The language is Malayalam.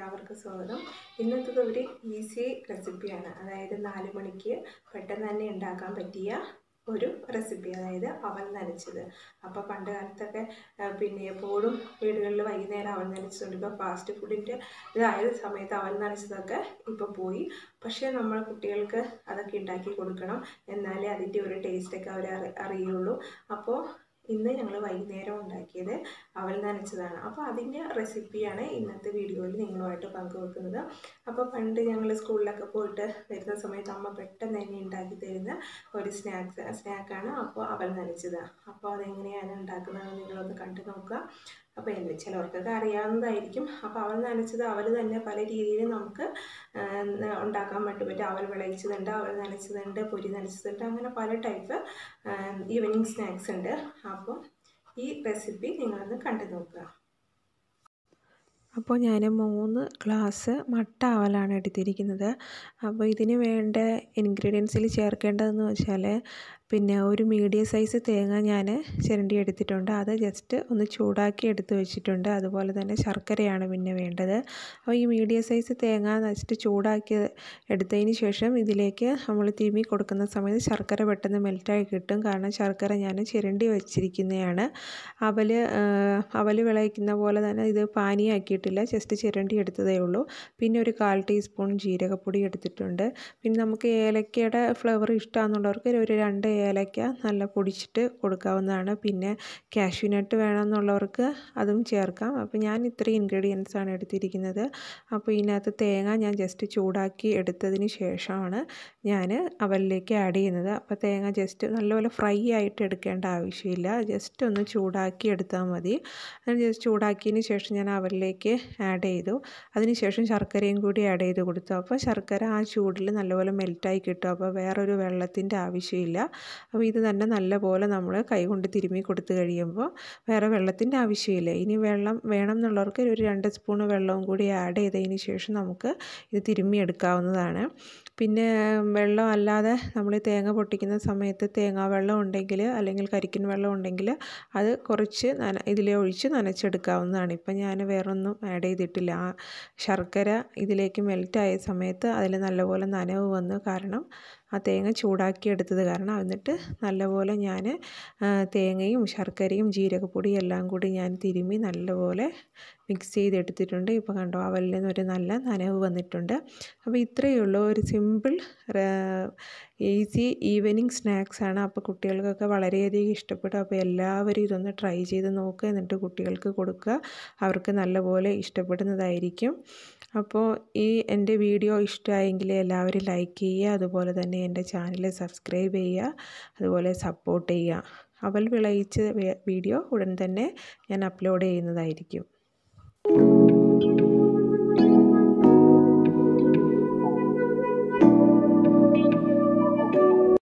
എല്ലാവർക്കും സ്വാഗതം ഇന്നത്തത് ഒരു ഈസി റെസിപ്പിയാണ് അതായത് നാല് മണിക്ക് പെട്ടെന്ന് തന്നെ ഉണ്ടാക്കാൻ പറ്റിയ ഒരു റെസിപ്പി അതായത് അവൽ നനച്ചത് അപ്പോൾ പണ്ട് കാലത്തൊക്കെ ആ, പിന്നെ എപ്പോഴും വീടുകളിൽ വൈകുന്നേരം അവൽ നനച്ചതുകൊണ്ട് ഇപ്പോൾ ഫാസ്റ്റ് ഫുഡിൻ്റെ ഇതായ സമയത്ത് അവൽ നനച്ചതൊക്കെ ഇപ്പോൾ പോയി പക്ഷേ നമ്മൾ കുട്ടികൾക്ക് അതൊക്കെ ഉണ്ടാക്കി കൊടുക്കണം എന്നാലേ അതിൻ്റെ ഒരു ടേസ്റ്റൊക്കെ അവർ അറിയുള്ളൂ അപ്പോൾ ഇന്ന് ഞങ്ങൾ വൈകുന്നേരം ഉണ്ടാക്കിയത് അവൽ നനച്ചതാണ് അപ്പോൾ അതിൻ്റെ റെസിപ്പിയാണ് ഇന്നത്തെ വീഡിയോയിൽ നിങ്ങളുമായിട്ട് പങ്കുവെക്കുന്നത് അപ്പോൾ പണ്ട് ഞങ്ങൾ സ്കൂളിലൊക്കെ പോയിട്ട് വരുന്ന സമയത്ത് അമ്മ പെട്ടെന്ന് തന്നെ ഉണ്ടാക്കി തരുന്ന ഒരു സ്നാക്സ് സ്നാക്കാണ് അപ്പോൾ അവൽ നനച്ചത് അപ്പോൾ അതെങ്ങനെയാണ് ഉണ്ടാക്കുന്നത് നിങ്ങളൊന്ന് കണ്ടു നോക്കുക അപ്പോൾ എൻ്റെ ചിലവർക്കൊക്കെ അറിയാവുന്നതായിരിക്കും അപ്പോൾ അവൽ നനച്ചത് അവൽ തന്നെ പല രീതിയിൽ നമുക്ക് ആ, ഉണ്ടാക്കാൻ പറ്റും പറ്റും അവൽ വിളയിച്ചതുണ്ട് അവൽ നനച്ചതുണ്ട് പൊരി നനച്ചതുണ്ട് അങ്ങനെ പല ടൈപ്പ് ഈവനിങ് സ്നാക്സ് ഉണ്ട് അപ്പോൾ ഈ റെസിപ്പി നിങ്ങളൊന്ന് കണ്ടു നോക്കുക അപ്പോൾ ഞാൻ മൂന്ന് ഗ്ലാസ് മട്ട അവലാണ് എടുത്തിരിക്കുന്നത് അപ്പോൾ ഇതിന് വേണ്ട ഇൻഗ്രീഡിയൻസിൽ ചേർക്കേണ്ടതെന്ന് വെച്ചാൽ പിന്നെ ഒരു മീഡിയം സൈസ് തേങ്ങ ഞാൻ ചിരണ്ടി എടുത്തിട്ടുണ്ട് അത് ജസ്റ്റ് ഒന്ന് ചൂടാക്കി എടുത്ത് വെച്ചിട്ടുണ്ട് അതുപോലെ തന്നെ ശർക്കരയാണ് പിന്നെ വേണ്ടത് അപ്പോൾ ഈ മീഡിയം സൈസ് തേങ്ങ ജസ്റ്റ് ചൂടാക്കി എടുത്തതിന് ശേഷം ഇതിലേക്ക് നമ്മൾ തിരുമ്മി കൊടുക്കുന്ന സമയത്ത് ശർക്കര പെട്ടെന്ന് മെൽറ്റായി കിട്ടും കാരണം ശർക്കര ഞാൻ ചിരണ്ടി വെച്ചിരിക്കുന്നതാണ് അവൽ അവൽ വിളയിക്കുന്ന പോലെ തന്നെ ഇത് പാനിയാക്കിയിട്ടില്ല ജസ്റ്റ് ചിരണ്ടി എടുത്തതേ ഉള്ളൂ പിന്നെ ഒരു കാൽ ടീസ്പൂൺ ജീരകപ്പൊടി എടുത്തിട്ടുണ്ട് പിന്നെ നമുക്ക് ഏലക്കയുടെ ഫ്ലേവർ ഇഷ്ടമാണെന്നുള്ളവർക്ക് ഒരു രണ്ട് ഏലക്ക നല്ല പൊടിച്ചിട്ട് കൊടുക്കാവുന്നതാണ് പിന്നെ കാഷ്യൂനട്ട് വേണമെന്നുള്ളവർക്ക് അതും ചേർക്കാം അപ്പോൾ ഞാൻ ഇത്രയും ഇൻഗ്രീഡിയൻസ് ആണ് എടുത്തിരിക്കുന്നത് അപ്പോൾ ഇതിനകത്ത് തേങ്ങ ഞാൻ ജസ്റ്റ് ചൂടാക്കി എടുത്തതിന് ശേഷമാണ് ഞാൻ അവലിലേക്ക് ആഡ് ചെയ്യുന്നത് അപ്പോൾ തേങ്ങ ജസ്റ്റ് നല്ലപോലെ ഫ്രൈ ആയിട്ട് എടുക്കേണ്ട ആവശ്യമില്ല ജസ്റ്റ് ഒന്ന് ചൂടാക്കി എടുത്താൽ മതി അത് ജസ്റ്റ് ചൂടാക്കിയതിന് ശേഷം ഞാൻ അവലിലേക്ക് ആഡ് ചെയ്തു അതിന് ശേഷം ശർക്കരയും കൂടി ആഡ് ചെയ്ത് കൊടുത്തു അപ്പോൾ ശർക്കര ആ ചൂടിൽ നല്ലപോലെ മെൽറ്റായി കിട്ടും അപ്പോൾ വേറൊരു വെള്ളത്തിൻ്റെ ആവശ്യമില്ല അപ്പോൾ ഇത് തന്നെ നല്ലപോലെ നമ്മൾ കൈകൊണ്ട് തിരുമ്മി കൊടുത്തു കഴിയുമ്പോൾ വേറെ വെള്ളത്തിൻ്റെ ആവശ്യമില്ല ഇനി വെള്ളം വേണം എന്നുള്ളവർക്ക് ഒരു രണ്ട് സ്പൂൺ വെള്ളവും കൂടി ആഡ് ചെയ്തതിന് ശേഷം നമുക്ക് ഇത് തിരുമ്മി എടുക്കാവുന്നതാണ് പിന്നെ വെള്ളം അല്ലാതെ നമ്മൾ തേങ്ങ പൊട്ടിക്കുന്ന സമയത്ത് തേങ്ങാ വെള്ളം ഉണ്ടെങ്കിൽ അല്ലെങ്കിൽ കരിക്കിൻ വെള്ളം ഉണ്ടെങ്കിൽ അത് കുറച്ച് നന ഇതിലെ ഒഴിച്ച് നനച്ചെടുക്കാവുന്നതാണ് ഇപ്പം ഞാൻ വേറൊന്നും ആഡ് ചെയ്തിട്ടില്ല ആ ശർക്കര ഇതിലേക്ക് മെൽറ്റായ സമയത്ത് അതിൽ നല്ലപോലെ നനവ് വന്നു കാരണം ആ തേങ്ങ ചൂടാക്കി എടുത്തത് കാരണം എന്നിട്ട് നല്ലപോലെ ഞാൻ തേങ്ങയും ശർക്കരയും ജീരകപ്പൊടിയും എല്ലാം കൂടി ഞാൻ തിരുമ്മി നല്ലപോലെ മിക്സ് ചെയ്തെടുത്തിട്ടുണ്ട് ഇപ്പോൾ കണ്ടോ അവലിൽ നിന്ന് ഒരു നല്ല നനവ് വന്നിട്ടുണ്ട് അപ്പോൾ ഇത്രയേ ഉള്ളൂ ഒരു സിമ്പിൾ ഈസി ഈവനിങ് സ്നാക്സ് ആണ് അപ്പോൾ കുട്ടികൾക്കൊക്കെ വളരെയധികം ഇഷ്ടപ്പെടും അപ്പോൾ എല്ലാവരും ഇതൊന്ന് ട്രൈ ചെയ്ത് നോക്കുക എന്നിട്ട് കുട്ടികൾക്ക് കൊടുക്കുക അവർക്ക് നല്ലപോലെ ഇഷ്ടപ്പെടുന്നതായിരിക്കും അപ്പോൾ ഈ എൻ്റെ വീഡിയോ ഇഷ്ടമായെങ്കിൽ എല്ലാവരും ലൈക്ക് ചെയ്യുക അതുപോലെ തന്നെ എൻ്റെ ചാനൽ സബ്സ്ക്രൈബ് ചെയ്യുക അതുപോലെ സപ്പോർട്ട് ചെയ്യുക അവൽ വിളയിച്ച വീഡിയോ ഉടൻ തന്നെ ഞാൻ അപ്ലോഡ് ചെയ്യുന്നതായിരിക്കും